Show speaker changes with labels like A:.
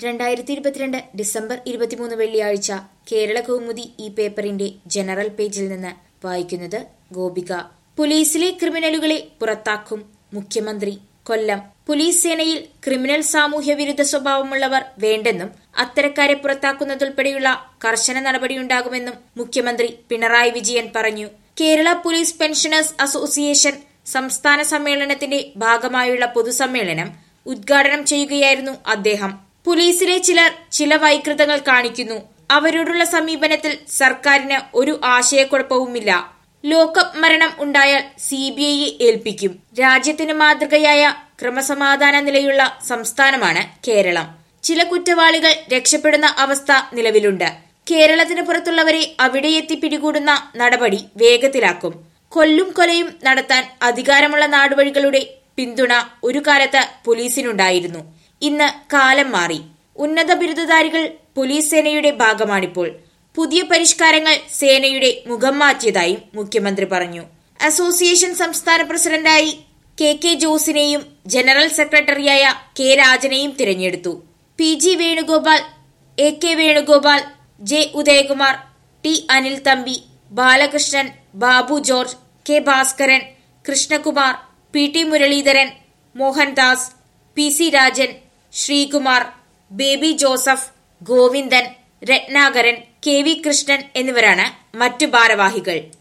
A: രണ്ടായിരത്തി ഇരുപത്തിരണ്ട് ഡിസംബർ ഇരുപത്തിമൂന്ന് വെള്ളിയാഴ്ച കേരള കൗമുദി ഈ പേപ്പറിന്റെ ജനറൽ പേജിൽ നിന്ന് വായിക്കുന്നത് ഗോപിക പോലീസിലെ ക്രിമിനലുകളെ പുറത്താക്കും മുഖ്യമന്ത്രി കൊല്ലം പോലീസ് സേനയിൽ ക്രിമിനൽ സാമൂഹ്യ വിരുദ്ധ സ്വഭാവമുള്ളവർ വേണ്ടെന്നും അത്തരക്കാരെ പുറത്താക്കുന്നതുൾപ്പെടെയുള്ള കർശന നടപടിയുണ്ടാകുമെന്നും മുഖ്യമന്ത്രി പിണറായി വിജയൻ പറഞ്ഞു കേരള പോലീസ് പെൻഷനേഴ്സ് അസോസിയേഷൻ സംസ്ഥാന സമ്മേളനത്തിന്റെ ഭാഗമായുള്ള പൊതുസമ്മേളനം ഉദ്ഘാടനം ചെയ്യുകയായിരുന്നു അദ്ദേഹം പോലീസിലെ ചിലർ ചില വൈകൃതങ്ങൾ കാണിക്കുന്നു അവരോടുള്ള സമീപനത്തിൽ സർക്കാരിന് ഒരു ആശയക്കുഴപ്പവുമില്ല ലോക്കപ്പ് മരണം ഉണ്ടായാൽ സി ബി ഐയെ ഏൽപ്പിക്കും രാജ്യത്തിന് മാതൃകയായ ക്രമസമാധാന നിലയുള്ള സംസ്ഥാനമാണ് കേരളം ചില കുറ്റവാളികൾ രക്ഷപ്പെടുന്ന അവസ്ഥ നിലവിലുണ്ട് കേരളത്തിന് പുറത്തുള്ളവരെ അവിടെയെത്തി പിടികൂടുന്ന നടപടി വേഗത്തിലാക്കും കൊല്ലും കൊലയും നടത്താൻ അധികാരമുള്ള നാടുവഴികളുടെ പിന്തുണ ഒരു കാലത്ത് പോലീസിനുണ്ടായിരുന്നു ഇന്ന് കാലം മാറി ഉന്നത ബിരുദധാരികൾ പോലീസ് സേനയുടെ ഭാഗമാണിപ്പോൾ പുതിയ പരിഷ്കാരങ്ങൾ സേനയുടെ മുഖം മാറ്റിയതായും മുഖ്യമന്ത്രി പറഞ്ഞു അസോസിയേഷൻ സംസ്ഥാന പ്രസിഡന്റായി കെ കെ ജോസിനെയും ജനറൽ സെക്രട്ടറിയായ കെ രാജനെയും തിരഞ്ഞെടുത്തു P G Venugopal A K Venugopal J Udayakumar T Anil Thampi Balakrishnan Babu George K Bhaskaran Krishnakumar P T Muraleedharan Mohandas P C Rajan Sreekumar Baby Joseph Govindan Ratnakaran K V Krishnan എന്നിവരാണ് മറ്റു ഭാരവാഹികൾ